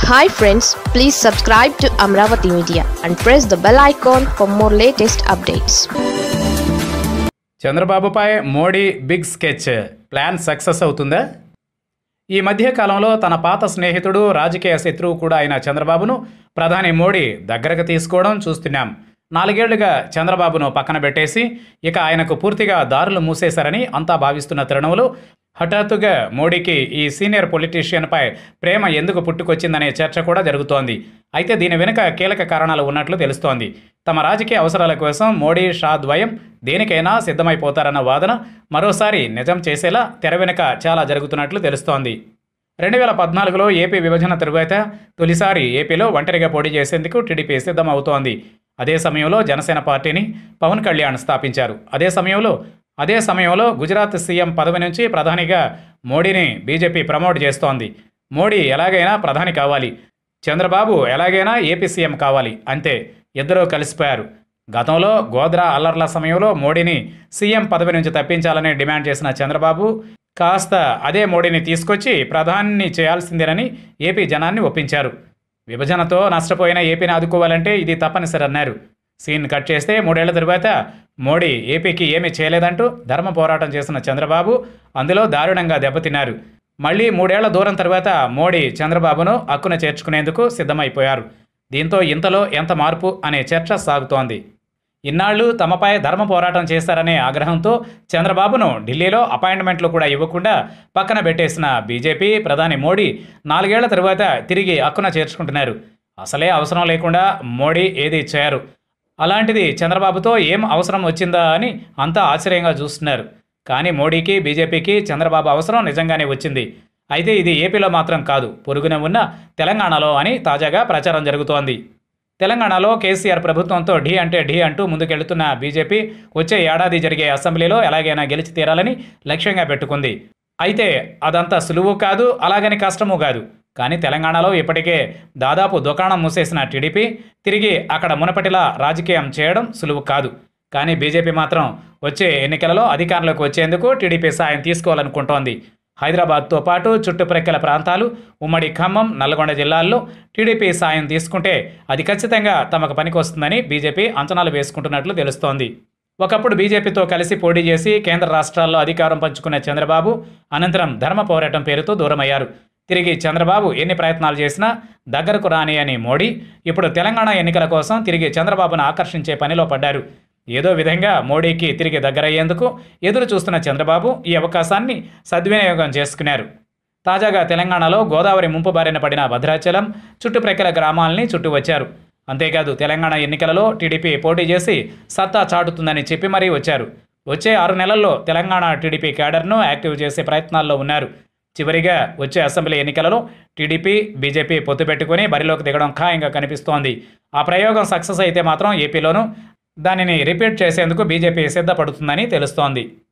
hi friends please subscribe to Amaravati media and press the bell icon for more latest updates చంద్రబాబుపై Modi big sketch plan success అవుతుందా ఈ మధ్య కాలంలో తన పాత స్నేహితుడు రాజకీయ శత్రువు కూడా అయిన చంద్రబాబును ప్రధాని మోడీ దగ్గరకు తీసుకోవడం చూస్తున్నాం నాలుగేళ్లుగా చంద్రబాబును పక్కన పెట్టేసి ఇక ఆయనకు పూర్తిగా దారులు మూసేశారని అంతా భావిస్తున్న తరుణంలో హఠాత్తుగా మోడీకి ఈ సీనియర్ పొలిటీషియన్పై ప్రేమ ఎందుకు పుట్టుకొచ్చిందనే చర్చ కూడా జరుగుతోంది అయితే దీని వెనుక కీలక కారణాలు ఉన్నట్లు తెలుస్తోంది తమ రాజకీయ అవసరాల కోసం మోడీ షా ద్వయం దేనికైనా సిద్ధమైపోతారన్న వాదన మరోసారి నిజం చేసేలా తెర వెనుక చాలా జరుగుతున్నట్లు తెలుస్తోంది రెండు వేల పద్నాలుగులో ఏపీ విభజన తరువాత తొలిసారి ఏపీలో ఒంటరిగా పోటీ చేసేందుకు టీడీపీ సిద్ధమవుతోంది అదే సమయంలో జనసేన పార్టీని పవన్ కళ్యాణ్ స్థాపించారు అదే సమయంలో అదే సమయంలో గుజరాత్ సీఎం పదవి నుంచి ప్రధానిగా మోడీని బీజేపీ ప్రమోట్ చేస్తోంది మోడీ ఎలాగైనా ప్రధాని కావాలి చంద్రబాబు ఎలాగైనా ఏపీ సీఎం కావాలి అంతే ఇద్దరూ కలిసిపోయారు గతంలో గోద్రా అల్లర్ల సమయంలో మోడీని సీఎం పదవి నుంచి తప్పించాలని డిమాండ్ చేసిన చంద్రబాబు కాస్త అదే మోడీని తీసుకొచ్చి ప్రధాని చేయాల్సిందేనని ఏపీ జనాన్ని ఒప్పించారు విభజనతో నష్టపోయిన ఏపీని ఆదుకోవాలంటే ఇది తప్పనిసరి అన్నారు సీన్ కట్ చేస్తే మూడేళ్ల తరువాత మోడీ ఏపీకి ఏమీ చేయలేదంటూ ధర్మ పోరాటం చేసిన చంద్రబాబు అందులో దారుణంగా దెబ్బతిన్నారు మళ్ళీ మూడేళ్ల దూరం తర్వాత మోడీ చంద్రబాబును అక్కున చేర్చుకునేందుకు సిద్ధమైపోయారు దీంతో ఇంతలో ఎంత మార్పు అనే చర్చ సాగుతోంది ఇన్నాళ్లు తమపై ధర్మ పోరాటం చేశారనే ఆగ్రహంతో చంద్రబాబును ఢిల్లీలో అపాయింట్మెంట్లు కూడా ఇవ్వకుండా పక్కన పెట్టేసిన బీజేపీ ప్రధాని మోడీ నాలుగేళ్ల తరువాత తిరిగి అక్కున చేర్చుకుంటున్నారు అసలే అవసరం లేకుండా మోడీ ఏది చేయరు అలాంటిది చంద్రబాబుతో ఏం అవసరం వచ్చిందా అని అంతా ఆశ్చర్యంగా చూస్తున్నారు కానీ మోడీకి బీజేపీకి చంద్రబాబు అవసరం నిజంగానే వచ్చింది అయితే ఇది ఏపీలో మాత్రం కాదు పొరుగున ఉన్న తెలంగాణలో అని తాజాగా ప్రచారం జరుగుతోంది తెలంగాణలో కేసీఆర్ ప్రభుత్వంతో ఢీ అంటే ఢీ అంటూ ముందుకెళ్తున్న బీజేపీ వచ్చే ఏడాది జరిగే అసెంబ్లీలో ఎలాగైనా గెలిచి తీరాలని లక్ష్యంగా పెట్టుకుంది అయితే అదంతా సులువు కాదు అలాగని కష్టము కాదు కానీ తెలంగాణలో ఇప్పటికే దాదాపు దుకాణం మూసేసిన టీడీపీ తిరిగి అక్కడ మునపటిలా రాజకీయం చేయడం సులువు కాదు కానీ బీజేపీ మాత్రం వచ్చే ఎన్నికలలో అధికారంలోకి వచ్చేందుకు టీడీపీ సాయం తీసుకోవాలనుకుంటోంది హైదరాబాద్తో పాటు చుట్టుప్రక్కల ప్రాంతాలు ఉమ్మడి ఖమ్మం నల్గొండ జిల్లాల్లో టీడీపీ సాయం తీసుకుంటే అది ఖచ్చితంగా తమకు పనికొస్తుందని బీజేపీ అంచనాలు వేసుకుంటున్నట్లు తెలుస్తోంది ఒకప్పుడు బీజేపీతో కలిసి పోటీ చేసి కేంద్ర రాష్ట్రాల్లో అధికారం పంచుకున్న చంద్రబాబు అనంతరం ధర్మ పోరాటం పేరుతో దూరమయ్యారు తిరిగి చంద్రబాబు ఎన్ని ప్రయత్నాలు చేసినా దగ్గరకు రాని అని మోడీ ఇప్పుడు తెలంగాణ ఎన్నికల కోసం తిరిగి చంద్రబాబును ఆకర్షించే పనిలో పడ్డారు ఏదో విధంగా మోడీకి తిరిగి దగ్గరయ్యేందుకు ఎదురు చూస్తున్న చంద్రబాబు ఈ అవకాశాన్ని సద్వినియోగం చేసుకున్నారు తాజాగా తెలంగాణలో గోదావరి ముంపు బారిన పడిన భద్రాచలం చుట్టుప్రక్కల గ్రామాలని చుట్టూ వచ్చారు అంతేకాదు తెలంగాణ ఎన్నికలలో టీడీపీ పోటీ చేసి సత్తా చాటుతుందని చెప్పి మరీ వచ్చారు వచ్చే ఆరు నెలల్లో తెలంగాణ టీడీపీ క్యాడర్ను యాక్టివ్ చేసే ప్రయత్నాల్లో ఉన్నారు చివరిగా వచ్చే అసెంబ్లీ ఎన్నికలలో టీడీపీ బీజేపీ పొత్తు పెట్టుకుని బరిలోకి దిగడం ఖాయంగా కనిపిస్తోంది ఆ ప్రయోగం సక్సెస్ అయితే మాత్రం ఏపీలోనూ దానిని రిపీట్ చేసేందుకు బీజేపీ సిద్ధపడుతుందని తెలుస్తోంది